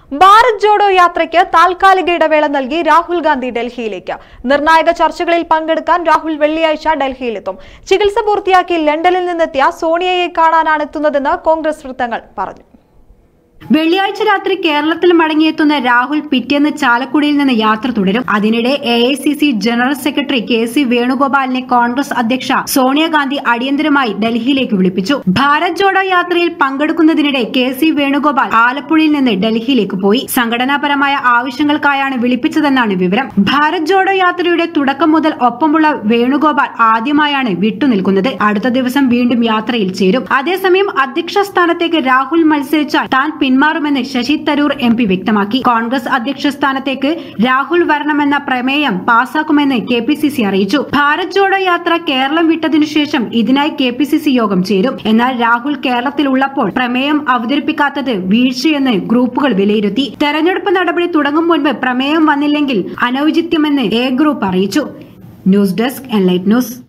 ഭാരത് ജോഡോ യാത്രയ്ക്ക് താൽക്കാലിക ഇടവേള നൽകി രാഹുൽ ഗാന്ധി ഡൽഹിയിലേക്ക് നിർണായക ചർച്ചകളിൽ പങ്കെടുക്കാൻ രാഹുൽ വെള്ളിയാഴ്ച ഡൽഹിയിലെത്തും ചികിത്സ പൂർത്തിയാക്കി ലണ്ടനിൽ നിന്നെത്തിയ സോണിയയെ കാണാനാണ് എത്തുന്നതെന്ന് കോൺഗ്രസ് വൃത്തങ്ങൾ പറഞ്ഞു വെള്ളിയാഴ്ച രാത്രി കേരളത്തിൽ മടങ്ങിയെത്തുന്ന രാഹുൽ പിറ്റേന്ന് ചാലക്കുടിയിൽ നിന്ന് യാത്ര തുടരും അതിനിടെ A I C C general secretary K C വേണുഗോപാലിനെ കോൺഗ്രസ് അധ്യക്ഷ സോണിയാഗാന്ധി അടിയന്തരമായി ഡൽഹിയിലേക്ക് വിളിപ്പിച്ചു ഭാരത് ജോഡോ യാത്രയിൽ പങ്കെടുക്കുന്നതിനിടെ കെ സി വേണുഗോപാൽ ആലപ്പുഴയിൽ നിന്ന് ഡൽഹിയിലേക്ക് പോയി സംഘടനാപരമായ ആവശ്യങ്ങൾക്കായാണ് വിളിപ്പിച്ചതെന്നാണ് വിവരം ഭാരത് ജോഡോ യാത്രയുടെ തുടക്കം മുതൽ ഒപ്പമുള്ള വേണുഗോപാൽ ആദ്യമായാണ് വിട്ടുനിൽക്കുന്നത് അടുത്ത ദിവസം വീണ്ടും യാത്രയിൽ ചേരും അതേസമയം അധ്യക്ഷ സ്ഥാനത്തേക്ക് രാഹുൽ മത്സരിച്ചാൽ താൻ പിന്മാറുമെന്ന് ശശി തരൂർ എം പി വ്യക്തമാക്കി കോൺഗ്രസ് അധ്യക്ഷ സ്ഥാനത്തേക്ക് രാഹുൽ വരണമെന്ന പ്രമേയം പാസാക്കുമെന്ന് കെ പി സി സി അറിയിച്ചു ഭാരത് ജോഡോ യാത്ര കേരളം വിട്ടതിനു ശേഷം ഇതിനായി കെ പി സി സി യോഗം ചേരും എന്നാൽ രാഹുൽ കേരളത്തിൽ ഉള്ളപ്പോൾ പ്രമേയം അവതരിപ്പിക്കാത്തത് വീഴ്ചയെന്ന് ഗ്രൂപ്പുകൾ വിലയിരുത്തി തെരഞ്ഞെടുപ്പ് നടപടി തുടങ്ങും മുൻപ് പ്രമേയം വന്നില്ലെങ്കിൽ അനൌചിത്യമെന്ന് എ ഗ്രൂപ്പ് അറിയിച്ചു ന്യൂസ് ഡെസ്ക് എൻലൈറ്റ് ന്യൂസ്